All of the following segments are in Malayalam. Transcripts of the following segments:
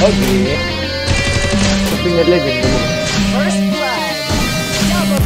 ഓക്കെ ഫിംഗറിലെ gentle First blood. Double.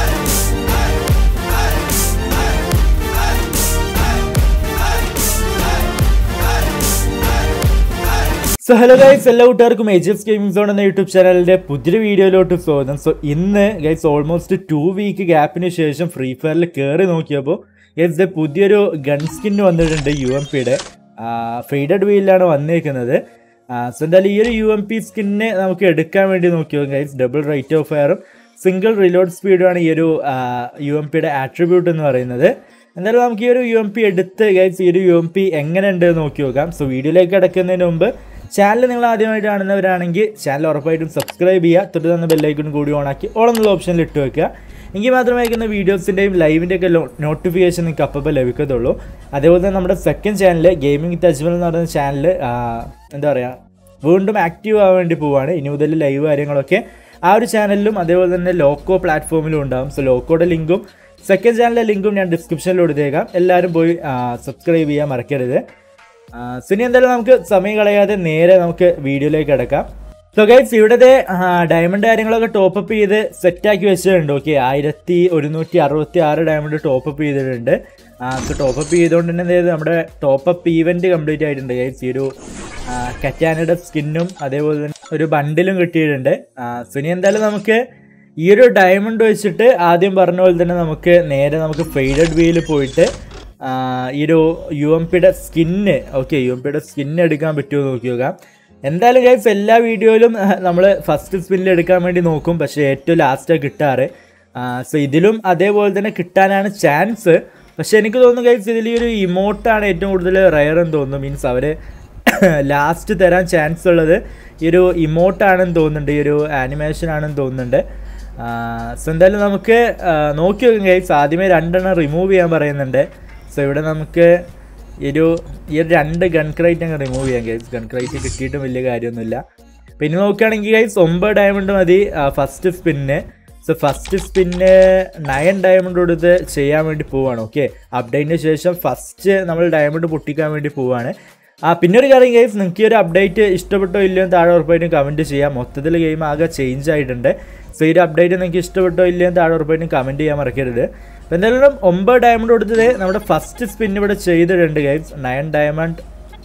So hello guys എല്ലാ കൂട്ടുകാർക്കും എച്ച് എസ് ഗെയിമിംഗ് സോൺ എന്ന യൂട്യൂബ് ചാനലിന്റെ പുതിയൊരു വീഡിയോയിലോട്ട് സ്വാഗതം സോ ഇന്ന് ഗൈസ് ഓൾമോസ്റ്റ് ടു വീക്ക് ഗ്യാപ്പിന് ശേഷം ഫ്രീ ഫയറിൽ കയറി നോക്കിയപ്പോൾ ഗൈസ് പുതിയൊരു ഗൺ സ്കിൻ വന്നിട്ടുണ്ട് യു എം പിയുടെ ഫെയ്ഡഡ് വീലിലാണ് വന്നേക്കുന്നത് സോ എന്തായാലും ഈ ഒരു യു എം പി സ്കിന്നെ നമുക്ക് എടുക്കാൻ വേണ്ടി നോക്കിയോ ഗൈസ് ഡബിൾ റേറ്റ് ഓഫ് ഫയറും സിംഗിൾ റിലോഡ് സ്പീഡുമാണ് ഈ ഒരു യു എം പിയുടെ ആട്രിബ്യൂട്ട് എന്ന് പറയുന്നത് എന്തായാലും നമുക്ക് ഈ ഒരു യു എം പി എടുത്ത് ഗൈസ് ഈ ഒരു യു എം പി എങ്ങനെ ഉണ്ട് എന്ന് നോക്കി നോക്കാം സോ വീഡിയോയിലേക്ക് കിടക്കുന്നതിന് മുമ്പ് ചാനൽ നിങ്ങൾ ആദ്യമായിട്ട് കാണുന്നവരാണെങ്കിൽ ചാനൽ ഉറപ്പായിട്ടും സബ്സ്ക്രൈബ് ചെയ്യുക തൊട്ട് തന്ന ബെല്ലൈക്കൺ കൂടി ഓണാക്കി ഓളെന്നുള്ള ഓപ്ഷനിൽ ഇട്ട് വെക്കുക എങ്കിൽ മാത്രമേ അയക്കുന്ന വീഡിയോസിൻ്റെയും ലൈവിൻ്റെ ഒക്കെ നോട്ടിഫിക്കേഷൻ നിങ്ങൾക്ക് അപ്പോൾ ലഭിക്കത്തുള്ളൂ അതേപോലെ തന്നെ നമ്മുടെ സെക്കൻഡ് ചാനൽ ഗെയിമിംഗ് തജ്മൽ എന്ന് പറയുന്ന ചാനൽ എന്താ പറയുക വീണ്ടും ആക്റ്റീവ് ആവാൻ വേണ്ടി പോവാണ് ഇനി മുതൽ ലൈവ് കാര്യങ്ങളൊക്കെ ആ ഒരു ചാനലിലും അതേപോലെ തന്നെ ലോക്കോ പ്ലാറ്റ്ഫോമിലും ഉണ്ടാകും സോ ലോക്കോയുടെ ലിങ്കും സെക്കൻഡ് ചാനലിലെ ലിങ്കും ഞാൻ ഡിസ്ക്രിപ്ഷനിൽ കൊടുത്തേക്കാം എല്ലാവരും പോയി സബ്സ്ക്രൈബ് ചെയ്യാൻ മറക്കരുത് സോ ഇനി എന്തായാലും നമുക്ക് സമയം കളയാതെ നേരെ നമുക്ക് വീഡിയോയിലേക്ക് കിടക്കാം സോ ഗൈസ് ഇവിടുത്തെ ഡയമണ്ട് കാര്യങ്ങളൊക്കെ ടോപ്പപ്പ് ചെയ്ത് സെറ്റാക്കി വെച്ചിട്ടുണ്ട് ഓക്കെ ആയിരത്തി ഒരുന്നൂറ്റി അറുപത്തി ആറ് ഡയമണ്ട് ടോപ്പപ്പ് ചെയ്തിട്ടുണ്ട് സോ ടോപ്പപ്പ് ചെയ്തുകൊണ്ട് തന്നെ എന്ത് നമ്മുടെ ടോപ്പപ്പ് ഈവൻറ്റ് കംപ്ലീറ്റ് ആയിട്ടുണ്ട് ഗൈസ് ഈ ഒരു കറ്റാനയുടെ സ്കിന്നും അതേപോലെ തന്നെ ഒരു ബണ്ടിലും കിട്ടിയിട്ടുണ്ട് സോ ഇനി എന്തായാലും നമുക്ക് ഈ ഒരു ഡയമണ്ട് വെച്ചിട്ട് ആദ്യം പറഞ്ഞ പോലെ തന്നെ നമുക്ക് നേരെ നമുക്ക് ഫെയ്ഡഡ് വീൽ പോയിട്ട് ആ, ഈ ഒരു യു എം പിയുടെ സ്കിന്ന് ഓക്കെ യു എം പിയുടെ സ്കിന്ന് എടുക്കാൻ പറ്റുമോ എന്ന് നോക്കി നോക്കാം എന്തായാലും ഗൈസ് എല്ലാ വീഡിയോയിലും നമ്മൾ ഫസ്റ്റ് സ്പിന്നിൽ എടുക്കാൻ വേണ്ടി നോക്കും പക്ഷേ ഏറ്റവും ലാസ്റ്റാണ് കിട്ടാറ് സോ ഇതിലും അതേപോലെ തന്നെ കിട്ടാനാണ് ചാൻസ് പക്ഷെ എനിക്ക് തോന്നുന്നു ഗൈസ് ഇതിൽ ഈ ഒരു ഇമോട്ടാണ് ഏറ്റവും കൂടുതൽ റയർ എന്ന് തോന്നുന്നു മീൻസ് അവർ ലാസ്റ്റ് തരാൻ ചാൻസ് ഉള്ളത് ഈ ഒരു ഇമോട്ടാണെന്ന് തോന്നുന്നുണ്ട് ഈ ഒരു ആനിമേഷൻ ആണെന്ന് തോന്നുന്നുണ്ട് സോ എന്തായാലും നമുക്ക് ആ, നോക്കി നോക്കാം ഗൈസ് ആദ്യമേ രണ്ടെണ്ണം റിമൂവ് ചെയ്യാൻ പറയുന്നുണ്ട് സോ ഇവിടെ നമുക്ക് ഈ ഒരു ഈ ഒരു രണ്ട് ഗൺ ക്രൈറ്റ് അങ്ങ് റിമൂവ് ചെയ്യാം ഗൈസ് ഗൺ ക്രൈറ്റ് കിട്ടിയിട്ടും വലിയ കാര്യമൊന്നുമില്ല പിന്നെ നോക്കുകയാണെങ്കിൽ ഗൈസ് ഒമ്പത് ഡയമണ്ട് മതി first spin so first spin nine diamond കൊടുത്ത് ചെയ്യാൻ വേണ്ടി പോവാണ് ഓക്കെ അപ്ഡേറ്റിന് ശേഷം ഫസ്റ്റ് നമ്മൾ ഡയമണ്ട് പൊട്ടിക്കാൻ വേണ്ടി പോവാണ് ആ പിന്നെ ഒരു കാര്യം ഗൈസ് നിങ്ങൾക്ക് ഈ ഒരു അപ്ഡേറ്റ് ഇഷ്ടപ്പെട്ടോ ഇല്ലയോ എന്ന് താഴെ ഉറപ്പായിട്ടും കമൻറ്റ് ചെയ്യാം മൊത്തത്തിൽ ഗെയിം ആകെ ചേഞ്ച് ആയിട്ടുണ്ട് സോ ഈ ഒരു അപ്ഡേറ്റ് നിങ്ങൾക്ക് ഇഷ്ടപ്പെട്ടോ ഇല്ലയോ എന്ന് താഴെ ഉറപ്പായിട്ടും കമൻറ്റ് ചെയ്യാൻ മറക്കരുത് അപ്പോൾ എന്തായാലും ഒമ്പത് ഡയമണ്ട് കൊടുത്തത് നമ്മുടെ ഫസ്റ്റ് സ്പിൻ ഇവിടെ ചെയ്തിട്ടുണ്ട് ഗൈസ് നയൻ ഡയമണ്ട്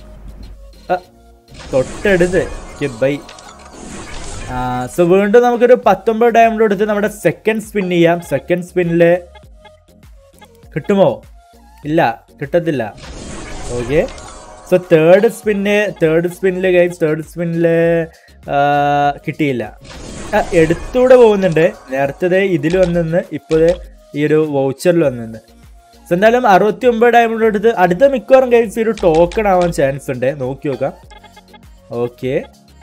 തൊട്ടടുത്ത് ബൈ സോ വീണ്ടും നമുക്കൊരു പത്തൊമ്പത് ഡയമണ്ട് കൊടുത്ത് നമ്മുടെ സെക്കൻഡ് സ്പിൻ ചെയ്യാം സെക്കൻഡ് സ്പിന്നിൽ കിട്ടുമോ ഇല്ല കിട്ടത്തില്ല okay so third spin third സ്പിന്നിൽ ഗൈസ് തേർഡ് സ്പിന്നിൽ കിട്ടിയില്ല ആ, എടുത്തൂടെ പോകുന്നുണ്ട് നേരത്തെ ഇതിൽ വന്നിന്ന് ഇപ്പോൾ ഈ ഒരു വൗച്ചറിൽ വന്നിന്ന് സോ എന്തായാലും അറുപത്തി ഒമ്പത് ഡയമണ്ട് എടുത്ത് അടുത്ത മിക്കവാറും ഗൈസ് ഈ ഒരു ടോക്കൺ ആവാൻ ചാൻസ് ഉണ്ട് നോക്കി നോക്കാം ഓക്കെ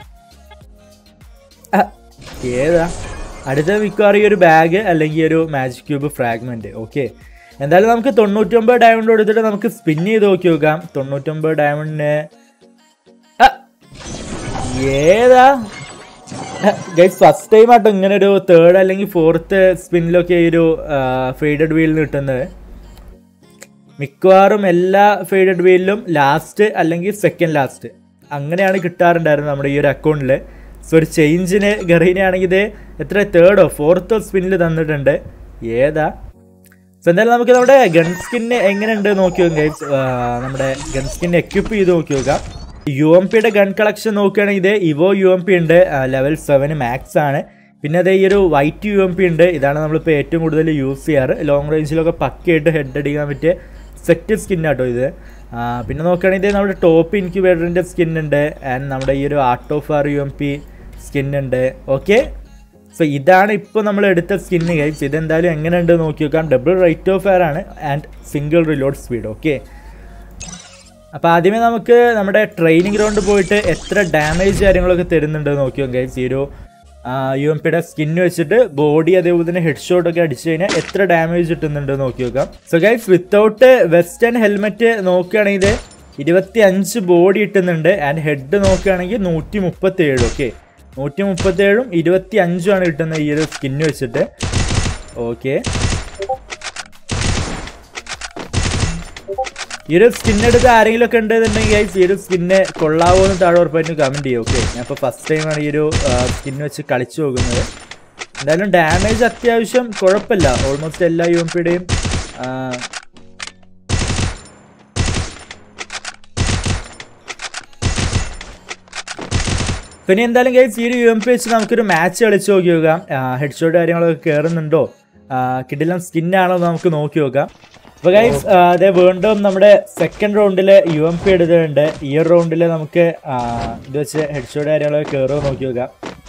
ഏതാ അടുത്ത മിക്കവാറും ഈ ഒരു ബാഗ് അല്ലെങ്കിൽ ഒരു മാജിക് ക്യൂബ് ഫ്രാഗ്മെന്റ് ഓക്കെ എന്തായാലും നമുക്ക് തൊണ്ണൂറ്റൊമ്പത് ഡയമണ്ട് കൊടുത്തിട്ട് നമുക്ക് സ്പിൻ ചെയ്ത് നോക്കി നോക്കാം തൊണ്ണൂറ്റൊമ്പത് ഡയമണ്ടിന് ആ, ഏതാ ഗൈസ് ഫസ്റ്റ് ടൈം ആട്ടോ ഇങ്ങനെ ഒരു തേർഡ് അല്ലെങ്കിൽ ഫോർത്ത് സ്പിന്നിലൊക്കെ ഈ ഒരു ഫെയ്ഡഡ് വീലിന് കിട്ടുന്നത് മിക്കവാറും എല്ലാ ഫെയ്ഡഡ് വീലിലും ലാസ്റ്റ് അല്ലെങ്കിൽ സെക്കൻഡ് ലാസ്റ്റ് അങ്ങനെയാണ് കിട്ടാറുണ്ടായിരുന്നത് നമ്മുടെ ഈ ഒരു അക്കൗണ്ടിൽ സോ ഒരു ചേഞ്ചിന് ഗറീനാണെങ്കിൽ ഇത് എത്ര തേർഡോ ഫോർത്തോ സ്പിന്നിൽ തന്നിട്ടുണ്ട് ഏതാ സോ എന്തായാലും നമുക്ക് നമ്മുടെ ഗൺ സ്കിന്ന് എങ്ങനെയുണ്ട് നോക്കി നോക്കാം ഗൈസ് നമ്മുടെ ഗൺ സ്കിൻ എക്യുപ്പ് ചെയ്ത് നോക്കി നോക്കാം യു എം പിയുടെ ഗൺ കളക്ഷൻ നോക്കുകയാണെങ്കിൽ ഇത് ഇവോ യു എം പി ഉണ്ട് ലെവൽ സെവന് മാക്സ് ആണ് പിന്നെ അതേ ഈ ഒരു വൈറ്റ് യു എം പി ഉണ്ട് ഇതാണ് നമ്മളിപ്പോൾ ഏറ്റവും കൂടുതൽ യൂസ് ചെയ്യാറ് ലോങ് റേഞ്ചിലൊക്കെ പക്കയായിട്ട് ഹെഡ് അടിക്കാൻ പറ്റിയ സെറ്റ് സ്കിൻ ആട്ടോ ഇത് ആ, പിന്നെ നോക്കുകയാണെങ്കിൽ ഇത് നമ്മുടെ ടോപ്പ് ഇൻക്യുബേറ്ററിൻ്റെ സ്കിൻ ഉണ്ട് ആൻഡ് നമ്മുടെ ഈ ഒരു art of R U M P skin ഉണ്ട് ഓക്കെ സോ ഇതാണ് ഇപ്പോൾ നമ്മൾ എടുത്ത സ്കിന്ന് ഗൈസ് ഇതെന്തായാലും എങ്ങനെയുണ്ട് നോക്കി നോക്കാം ഡബിൾ റേറ്റ് ഓഫ് ഫയർ ആണ് and single reload speed okay അപ്പോൾ ആദ്യമേ നമുക്ക് നമ്മുടെ ട്രെയിനിങ് ഗ്രൗണ്ട് പോയിട്ട് എത്ര ഡാമേജ് കാര്യങ്ങളൊക്കെ തരുന്നുണ്ട് നോക്കി നോക്കാം ഗൈസ് ഈ ഒരു യു എം പിയുടെ സ്കിന്ന് വെച്ചിട്ട് ബോഡി അതേപോലെ തന്നെ ഹെഡ് ഷോട്ട് ഒക്കെ അടിച്ചു കഴിഞ്ഞാൽ എത്ര ഡാമേജ് കിട്ടുന്നുണ്ട് നോക്കി നോക്കാം so guys without western helmet നോക്കുകയാണെങ്കിൽ ഇരുപത്തി അഞ്ച് ബോഡി കിട്ടുന്നുണ്ട് ആൻഡ് ഹെഡ് നോക്കുകയാണെങ്കിൽ നൂറ്റി മുപ്പത്തി ഏഴ് ഓക്കെ നൂറ്റി മുപ്പത്തി ഏഴും ഇരുപത്തി അഞ്ചുമാണ് കിട്ടുന്നത് ഈ ഒരു സ്കിന്ന് വെച്ചിട്ട് ഓക്കെ ഈ ഒരു സ്കിൻ എടുത്ത് ആരെങ്കിലും ഒക്കെ ഉണ്ടെന്നുണ്ടെങ്കിൽ guys, ഈ ഒരു സ്കിന്നെ കൊള്ളാവോ എന്ന് താഴെ ഉറപ്പായിട്ടും കമന്റ് ചെയ്യും ഓക്കെ ഞാൻ ഇപ്പോൾ ഫസ്റ്റ് ടൈമാണ് ഈ ഒരു സ്കിൻ വെച്ച് കളിച്ചു നോക്കുന്നത് എന്തായാലും ഡാമേജ് അത്യാവശ്യം കുഴപ്പമില്ല ഓൾമോസ്റ്റ് എല്ലാ യു എം പിയുടെയും പിന്നെ എന്തായാലും ഗൈസ് ഈ ഒരു യു എം പി വെച്ച് നമുക്കൊരു മാച്ച് കളിച്ച് നോക്കി നോക്കാം ഹെഡ് ഷോട്ട് കാര്യങ്ങളൊക്കെ കയറുന്നുണ്ടോ കിഡിലം സ്കിന്നാണോ എന്ന് നമുക്ക് നോക്കി നോക്കാം അപ്പോൾ ഗൈസ് അതേ വീണ്ടും നമ്മുടെ സെക്കൻഡ് റൗണ്ടിൽ യു എം പി എടുത്തിട്ടുണ്ട് ഈ ഒരു റൗണ്ടിൽ നമുക്ക് ആ, ഇത് വെച്ച് ഹെഡ് ഷോട്ട് കാര്യങ്ങളൊക്കെ കയറുമോ നോക്കി നോക്കാം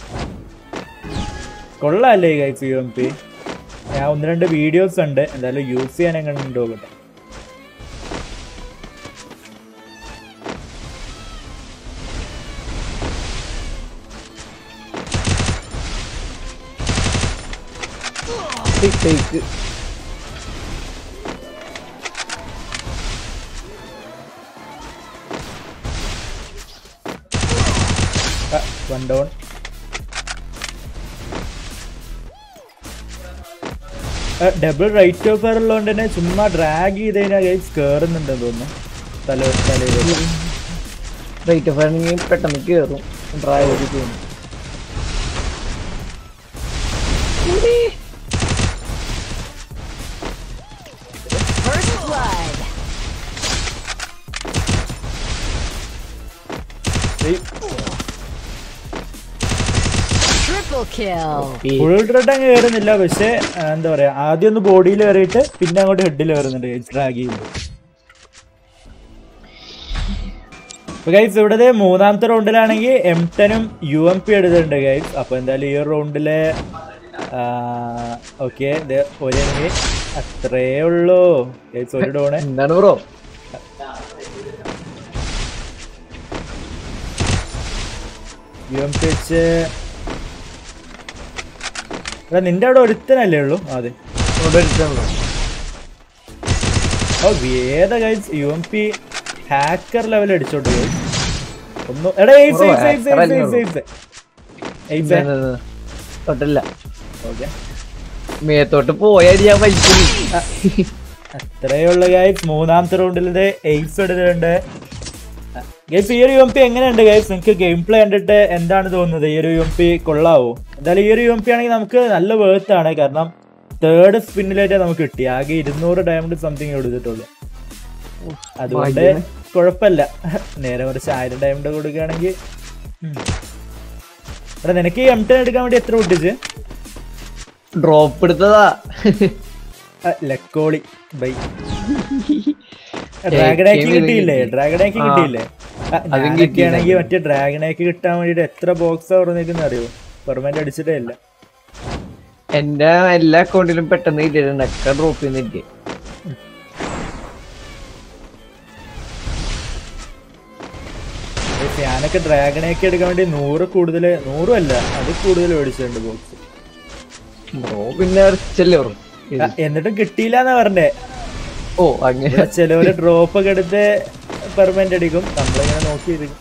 കൊള്ളാല്ലേ ഗൈസ് യു എം പി ഞാൻ ഒന്ന് രണ്ട് വീഡിയോസ് ഉണ്ട് എന്തായാലും യൂസ് ചെയ്യാൻ എങ്ങനെ ഉണ്ടോ കേട്ടോ take one down double rate of fire ഉള്ളതുകൊണ്ട് തന്നെ ചുമ്മാ ഡ്രാഗ് ചെയ്ത് കഴിഞ്ഞാൽ ഗൈസ് കയറുന്നുണ്ടെന്ന് തോന്നുന്നു തല തലയിൽ റേറ്റ് ഓഫ് ആണെങ്കിൽ പെട്ടെന്ന് കയറും ഡ്രൈവ് ചെയ്ത് ചെയ്യുന്നു First blood. Triple kill. Full red അങ്ങ് കയറുന്നില്ല പക്ഷെ ആ, എന്താ പറയാ ആദ്യം ഒന്ന് ബോഡിയിൽ കയറിയിട്ട് പിന്നെ അങ്ങോട്ട് ഹെഡിൽ കയറുന്നുണ്ട് ഡ്രാഗ് ചെയ്യുമ്പോൾ ഗൈസ് ഇവിടെ മൂന്നാമത്തെ റൗണ്ടിലാണെങ്കിൽ എം ടെനും യു എം പി എടുത്തിട്ടുണ്ട് ഗൈസ് അപ്പൊ എന്തായാലും ഈ റൗണ്ടിലെ ഓക്കെ ഒരു enemy. അത്രേ ഉള്ളൂ ഗൈസ് ഒരു ഡോണ് എന്താണ് ബ്രോ യു എം പി വെച്ച് എടാ നിന്റെ അവിടെ ഒരുത്തനല്ലേ ഉള്ളൂ ആ, അതെ ഇവിടെ എടുത്താണല്ലോ ഓ ഏത guys U M P hacker level അടിച്ചോട്ട് പോയി ഒന്ന് എടാ എയ്സ് ഓ, ace ace hacker ace ace ace ace തൊട്ടില്ല ഓക്കെ മേത്തോട്ട് പോയാൽ ഞാൻ വലിച്ചു അത്രേ ഉള്ള ഗൈസ് മൂന്നാമത്തെ റൗണ്ടിൽ ഇത് എയ്സ് എടുത്തിട്ടുണ്ട് ഗൈസ് ഈ ഒരു യു എം പി എങ്ങനെയുണ്ട് ഗൈസ് നിങ്ങൾക്ക് ഗെയിം പ്ലേ കണ്ടിട്ട് എന്താണ് തോന്നുന്നത് ഈ ഒരു യു എം പി കൊള്ളാവോ എന്തായാലും ഈ ഒരു യു എം പി ആണെങ്കിൽ നമുക്ക് നല്ല വേർത്ത് ആണ് കാരണം തേർഡ് സ്പിന്നിലായിട്ട് നമുക്ക് കിട്ടി ആകെ ഇരുന്നൂറ് ഡയമണ്ട് സംതിങ് എടുത്തിട്ടുള്ളൂ അതുകൊണ്ട് ഭാഗ്യം. കുഴപ്പമില്ല നേരെ മറിച്ച് ആയിരം ഡയമണ്ട് കൊടുക്കുകയാണെങ്കിൽ ഉം. എടാ നിനക്ക് ഈ എം ടെൻ എടുക്കാൻ വേണ്ടി എത്ര പൊട്ടിച്ച് ഡ്രോപ്പ് എടുത്തതാ ആ, ലക്കോളി ബൈ ഡ്രാഗൺ ആക്കി കേമി കിട്ടിയില്ലേ കിട്ടി. ഡ്രാഗൺ ആക്കി ആ. കിട്ടിയില്ലേ അതും ആണെങ്കിൽ മറ്റേ ഡ്രാഗൺ ആക്കി കിട്ടാൻ വേണ്ടിട്ട് എത്ര ബോക്സ് തുറന്നിരിക്കുന്ന അറിയോ പെർമനന്റ് അടിച്ചിട്ടേ ഇല്ല എന്റെ എല്ലാ അക്കൗണ്ടിലും പെട്ടെന്ന് കിട്ടിയിട്ടുണ്ട് ഒക്കെ ഡ്രോപ്പ് ചെയ്യുന്നിട്ട് പക്ഷേ ഞാനൊക്കെ ഡ്രാഗൺ ആക്കി എടുക്കാൻ വേണ്ടി നൂറ് കൂടുതൽ നൂറും അല്ല അത് കൂടുതൽ മേടിച്ചിട്ടുണ്ട് ബോക്സ് ബ്രോ പിന്നെ റിച്ചല്ലേ ബ്രോ എന്നിട്ടും കിട്ടിയില്ല എന്നാ പറഞ്ഞേ ഓ അങ്ങനെ ഇവിടെ ചിലവര് ഡ്രോപ്പ് ഒക്കെ എടുത്ത് പെർമനന്റ് അടിക്കും നമ്മളിങ്ങനെ നോക്കിയിരിക്കും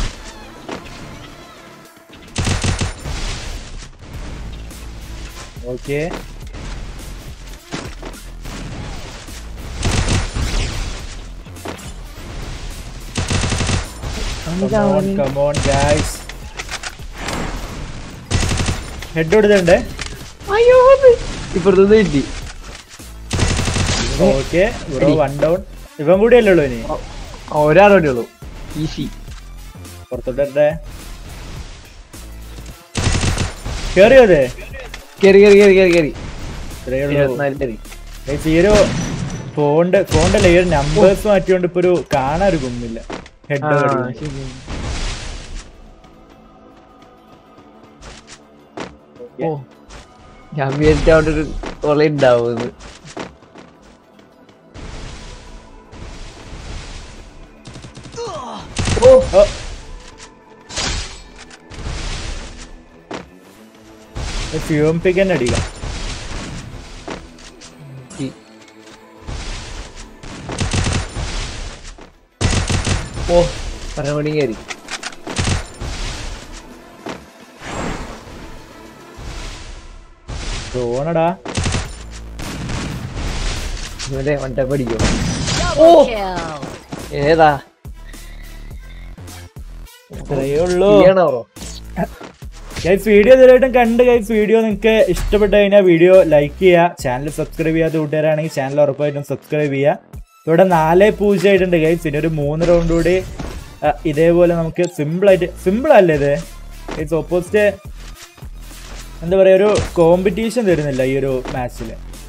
ഓക്കെ കമോൺ ഗായ്സ് ഹെഡ് കൊടുത്തിട്ടുണ്ടേ അയ്യോ ഇപ്പുറത്തുനിന്ന് കിട്ടി ഓക്കെ ബ്രോ വൺ ഡൗൺ ഇവൻ കൂടി അല്ലേ ഉള്ളൂ ഇനി ഒരാളോടെ ഉള്ളൂ ഈസി പുറത്തോട്ടെ കേറിയോ അതെ കേറി കേറി കേറി കേറി കേറി ഇത്രയേ ഉള്ളൂ ഇരുപത്തിനാല് കേറി ഗൈസ്, ഈ ഒരു ഫോണിന്റെ ഫോണിന്റെ ലെയർ നമ്പേഴ്സ് മാറ്റിയോണ്ട് ഇപ്പൊ ഒരു കാണാൻ ഒരു ഗുമ്മില്ല ഹെഡ് ആ, ശരി. ഓ ഞാൻ വിചാരിച്ച അവിടെ ഒരു കൊള ഉണ്ടാവുന്നത് ഫ്യൂംപിക്ക് തന്നെ അടിക്കാം ഈ. ഓ പരമണി കയറി ഡ്രോണടാ ഇവന്റെ വണ്ട പഠിക്കും Double kill. ഏതാ ഇത്രയേ ഉള്ളൂ ചെയ്യണോ ബ്രോ ഗൈസ് വീഡിയോ ഇതുവരെയായിട്ടും കണ്ട് ഗൈസ് വീഡിയോ നിങ്ങൾക്ക് ഇഷ്ടപ്പെട്ട് കഴിഞ്ഞാൽ വീഡിയോ ലൈക്ക് ചെയ്യുക ചാനൽ സബ്സ്ക്രൈബ് ചെയ്യാത്ത കൂട്ടുകാരാണെങ്കിൽ ചാനൽ ഉറപ്പായിട്ടും സബ്സ്ക്രൈബ് ചെയ്യുക ഇവിടെ നാല് പൂജ്യം ആയിട്ടുണ്ട് ഗൈസ് പിന്നെ ഒരു മൂന്ന് റൗണ്ട് കൂടി ആ, ഇതേപോലെ നമുക്ക് സിമ്പിൾ ആയിട്ട് സിമ്പിൾ അല്ലേ ഇത് ഗൈസ് ഓപ്പോസിറ്റ് എന്താ പറയാ ഒരു കോമ്പറ്റീഷൻ തരുന്നില്ല ഈ ഒരു മാച്ചിൽ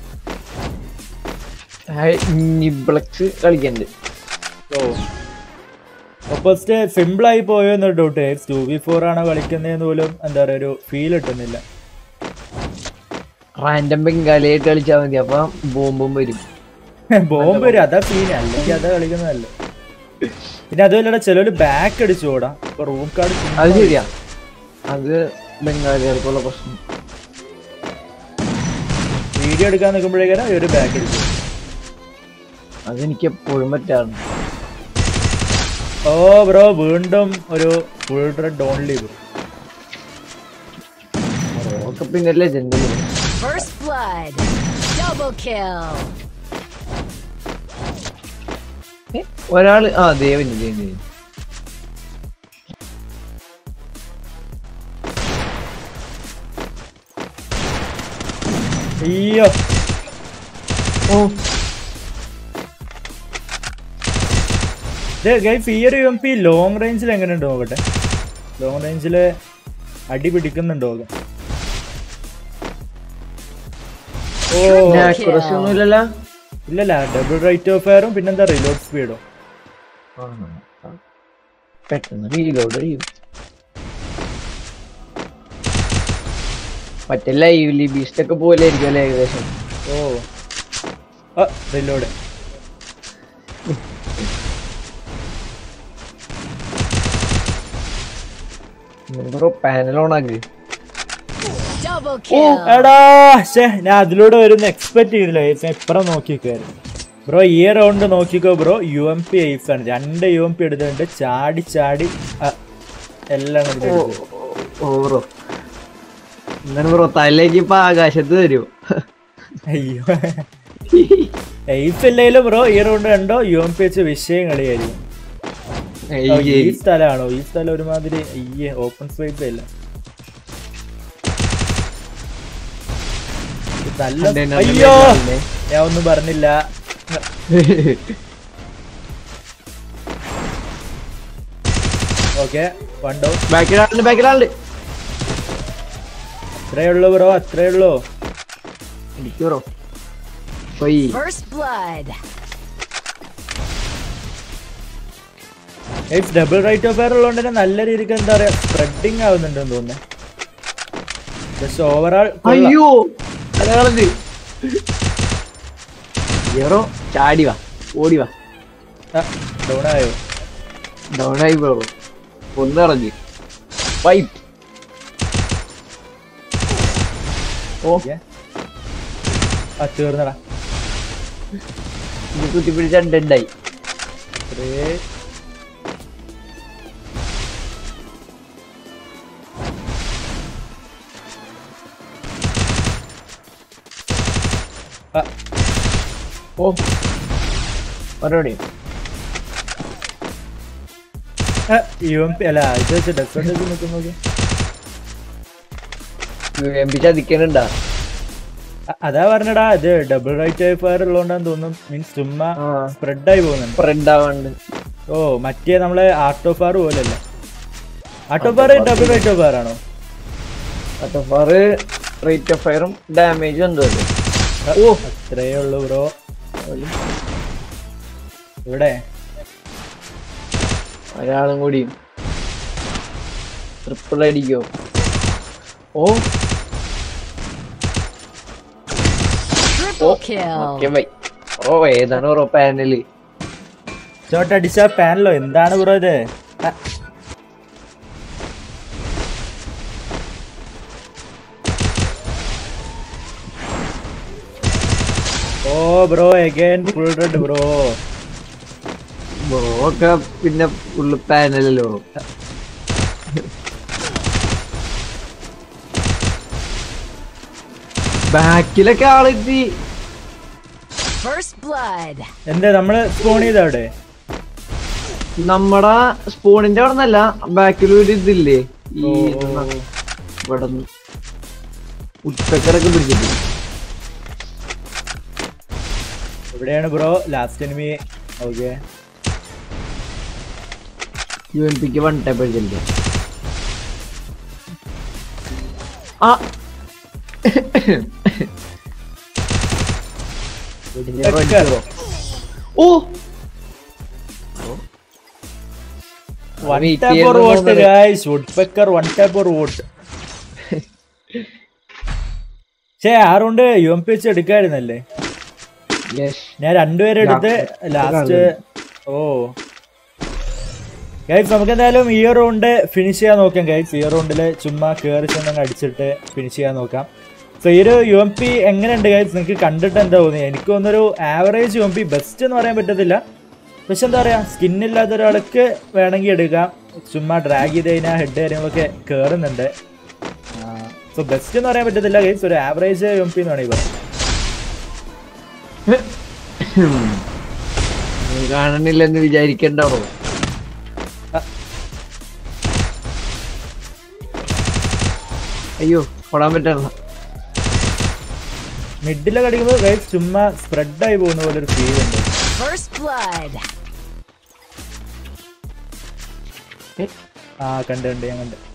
നിബ്ലക്സ് കളിക്കണ്ട് ഓ ഓപ്പോസിറ്റ് സിമ്പിൾ ആയി പോയോ എന്നൊരു doubt guys two B four ആണോ കളിക്കുന്നതെന്ന് പോലും എന്താ പറയാ ഒരു ഫീൽ കിട്ടുന്നില്ല റാൻഡം ബംഗാളിയായിട്ട് കളിച്ചാൽ മതി അപ്പൊ ബോംബും വരും ബോംബ് വരും അതാ സീൻ അല്ലെങ്കിൽ അതാ കളിക്കുന്നതല്ലേ പിന്നെ അതുമല്ലടാ ചിലവര് ബാക്ക് അടിച്ചു ഓടാ ഇപ്പൊ റൂം കാർഡ് അത് ശരിയാ അത് ബംഗാളികൾക്കുള്ള പ്രശ്നം വീഡിയോ എടുക്കാൻ നിൽക്കുമ്പോഴേക്കാണ് ഒരു ബാക്ക് അടിച്ചു അതെനിക്ക് എപ്പോഴും പറ്റാറുണ്ട് ഓ ബ്രോ വീണ്ടും ഒരു ഫുൾ റെഡ് ഓൺലി ബ്രോ ഒക്കെ പിന്നെ legend First blood. Double kill. ഒരാള് ആ ദേവന് ദേവന് അയ്യോ ഓ ഗൈസ് ഈ ഒരു എം പി ലോങ് റേഞ്ചിൽ എങ്ങനെയുണ്ട് നോക്കട്ടെ ലോങ് റേഞ്ചിൽ അടി പിടിക്കുന്നുണ്ടോ നോക്കാം ഓ ആക്യുറസി ഒന്നുമില്ലല്ലോ ഇല്ലല്ല ഡബിൾ റൈറ്റ് ഓഫ് ഫയറും പിന്നെന്താ റിലോഡ് സ്പീഡോ പെട്ടെന്ന് റീലോഡ് ചെയ്യും മറ്റേ ലൈവ്ലി ബീസ്റ്റ് ഒക്കെ പോലെ ആയിരിക്കും അല്ലേ ഏകദേശം ഓ ആ റിലോഡ് ബ്രോ പാനൽ ഓൺ ആക്കി Double ഓ kill. എടാ ശ്ശേ ഞാൻ അതിലൂടെ വരുന്ന എക്സ്പെക്ട് ചെയ്തില്ല ഞാൻ ഇപ്പറ നോക്കിക്കായിരുന്നു ബ്രോ ഈ റൗണ്ട് നോക്കിക്കോ ബ്രോ യു എം പി ഐസ് ആണ് രണ്ട് യു എം പി എടുത്തിട്ടുണ്ട് ചാടി ചാടി ആ, എല്ലാം കൂടി എടുത്തു. ഓ ബ്രോ എന്താണ് ബ്രോ തലേക്ക് ഇപ്പൊ ആകാശത്ത് വരൂ അയ്യോ ഐസ് ഇല്ലെങ്കിലും ബ്രോ ഈ റൗണ്ട് കണ്ടോ യു എം പി വെച്ച് വിഷയം കളിയായിരിക്കും ഓ, ഈ സ്ഥലമാണോ ഈ സ്ഥലം ഒരുമാതിരി അയ്യേ ഓപ്പൺ സ്പേസ് ഇല്ല ഇത് നല്ല അയ്യോ ഞാൻ ഒന്നും പറഞ്ഞില്ല ഓക്കെ വണ്ടോ ബാക്കിലാളുണ്ട് ബാക്കിലാളുണ്ട് അത്രേ ഉള്ളൂ ബ്രോ അത്രേ ഉള്ളൂ എനിക്ക് ബ്രോ പോയി First blood. Double rate of fire ഉള്ളതുകൊണ്ട് തന്നെ നല്ല രീതിക്ക് എന്താ പറയാ സ്പ്രെഡിങ് ആവുന്നുണ്ടെന്ന് തോന്നുന്നു പക്ഷെ ഓവറാൾ അയ്യോ അതാളത് ബ്രോ ചാടി വാ ഓടി വാ ഡൗൺ ആയോ ഡൗൺ ആയി ബ്രോ ഒന്ന് ഇറങ്ങി ഫൈറ്റ് ഓ ഓക്കെ ആ തീർന്നടാ ഇത് കുത്തിപ്പിടിച്ച ഡെഡായി അത്രേ ആ, ഓ മറുപടി ആ, UMP അല്ല ഇത് വെച്ച് ഡെസേർട്ട് നിൽക്കുന്നത് എം പി ചതിക്കണുണ്ടാ അതാ പറഞ്ഞടാ ഇത് ഡബിൾ റൈറ്റ് ഫയർ ഉള്ളതുകൊണ്ടാന്ന് തോന്നുന്നു മീൻസ് ചുമ്മാ ആ സ്പ്രെഡ് ആയി പോകുന്നുണ്ട് സ്പ്രെഡ് ആവാണ്ട് ഓ മറ്റേ നമ്മളെ ആർട്ട് ഓഫ് ഫയർ പോലെയല്ല art of fire double rate of fire ആണോ അട്ടഫാറ് റേറ്റ് ഓഫ് ഫയറും ഡാമേജും എന്തോ ഓ അത്രേ ഉള്ളൂ ബ്രോ ഇവിടെ ഒരാളും കൂടി ട്രിപ്പിൾ അടിക്കോ ഓ Triple kill. ഓക്കെ ബൈ ഓ ഏതാണ് ബ്രോ പാനല് ചോട്ടടിച്ച പാനലോ എന്താണ് ബ്രോ ഇത് ആ, ഓ bro again full red bro bro ഒക്കെ പിന്നെ ഫുള്ള് പാനലല്ലോ ബാക്കിലൊക്കെ ആളെത്തി First blood. എന്താ നമ്മള് സ്പോൺ ചെയ്ത അവിടെ നമ്മടെ സ്പൂണിന്റെ അവിടെ നിന്നല്ല ബാക്കിൽ ഒരു ഇതില്ലേ ഈ ഓ, ഇതെന്നാ, ഇവിടെ ഉച്ചക്കറൊക്കെ പിടിച്ചിട്ട് എവിടെയാണ് bro last enemy okay U M P one tap അടിച്ചിട്ടുണ്ട് ആ ഓ വൺ Wait ടാപ്പ് ചെയ്യുന്നു വോട്ട് തോന്നുന്നു. Guys woodpecker one tap വോട്ട് പക്ഷേ ആ റൗണ്ട് യു എം പി വെച്ച് എടുക്കായിരുന്നല്ലേ യെസ് ഞാൻ രണ്ടുപേരെ എടുത്ത് ലാസ്റ്റ് ഓ ഗൈസ് നമുക്ക് എന്തായാലും ഈ റൗണ്ട് ഫിനിഷ് ചെയ്യാൻ നോക്കാം ഗൈസ് ഈ റൗണ്ടില് ചുമ്മാ കയറി ചെന്നങ്ങ് അടിച്ചിട്ട് ഫിനിഷ് ചെയ്യാൻ നോക്കാം സോ ഈ ഒരു യു എം പി എങ്ങനെയുണ്ട് ഗൈസ് നിങ്ങൾക്ക് കണ്ടിട്ട് എന്താ തോന്നിയത് എനിക്ക് തോന്നുന്നൊരു average U M P best എന്ന് പറയാൻ പറ്റത്തില്ല പക്ഷെ എന്താ പറയാ സ്കിന്നില്ലാത്ത ഒരാൾക്ക് വേണമെങ്കിൽ എടുക്കാം ചുമ്മാ ഡ്രാഗ് ചെയ്ത് കഴിഞ്ഞാൽ ഹെഡ് കാര്യങ്ങളൊക്കെ കയറുന്നുണ്ട് സോ ബെസ്റ്റ് എന്ന് പറയാൻ പറ്റത്തില്ല ഗൈസ് ഒരു ആവറേജ് യു എം പി എന്ന് വേണമെങ്കിൽ പറയാം കാണണില്ലെന്ന് വിചാരിക്കണ്ടാവോ അയ്യോ ഓടാൻ പറ്റില്ല മിഡിലൊക്കെ അടിക്കുമ്പോൾ ഗൈസ് ചുമ്മാ സ്പ്രെഡായി പോകുന്ന പോലെ ഒരു ഫീൽ ഉണ്ട് First blood. ആ കണ്ട് കണ്ട് ഞാൻ കണ്ട്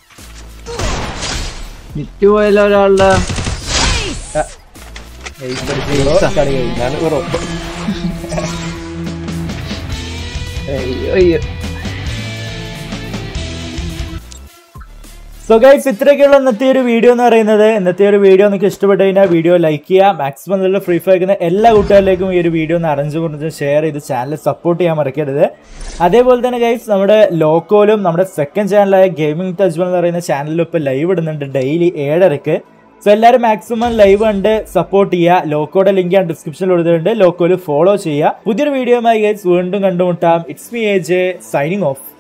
വിറ്റ് പോയല്ലോ ഒരാളുടെ ആ, ace അടിച്ച് bro, കളി കഴിഞ്ഞു. അയ്യോ അയ്യോ സോ ഗൈസ് ഇത്രയൊക്കെയുള്ള ഇന്നത്തെ ഒരു വീഡിയോ എന്ന് പറയുന്നത് ഇന്നത്തെ ഒരു വീഡിയോ നിങ്ങൾക്ക് ഇഷ്ടപ്പെട്ട് കഴിഞ്ഞാൽ വീഡിയോ ലൈക്ക് ചെയ്യുക മാക്സിമം നല്ല ഫ്രീ ഫയർ എല്ലാ കൂട്ടുകാരിലേക്കും ഈ ഒരു വീഡിയോ ഒന്ന് അറേഞ്ച് കൊടുത്ത് ഷെയർ ചെയ്ത് ചാനൽ സപ്പോർട്ട് ചെയ്യാൻ മറക്കരുത് അതേപോലെ തന്നെ ഗൈസ് നമ്മുടെ ലോക്കോലും നമ്മുടെ സെക്കൻഡ് ചാനലായ ഗെയിമിംഗ് തജ്മൽ എന്ന് പറയുന്ന ചാനലിലും ഇപ്പോൾ ലൈവ് ഇടുന്നുണ്ട് ഡെയിലി ഏഴരക്ക് സോ എല്ലാവരും മാക്സിമം ലൈവ് കണ്ട് സപ്പോർട്ട് ചെയ്യുക ലോക്കോയുടെ ലിങ്ക് ഞാൻ ഡിസ്ക്രിപ്ഷനിൽ കൊടുത്തിട്ടുണ്ട് ലോക്കോയിൽ ഫോളോ ചെയ്യുക പുതിയൊരു വീഡിയോയുമായി ഗൈസ് വീണ്ടും കണ്ടുമുട്ടാം it's me A J signing of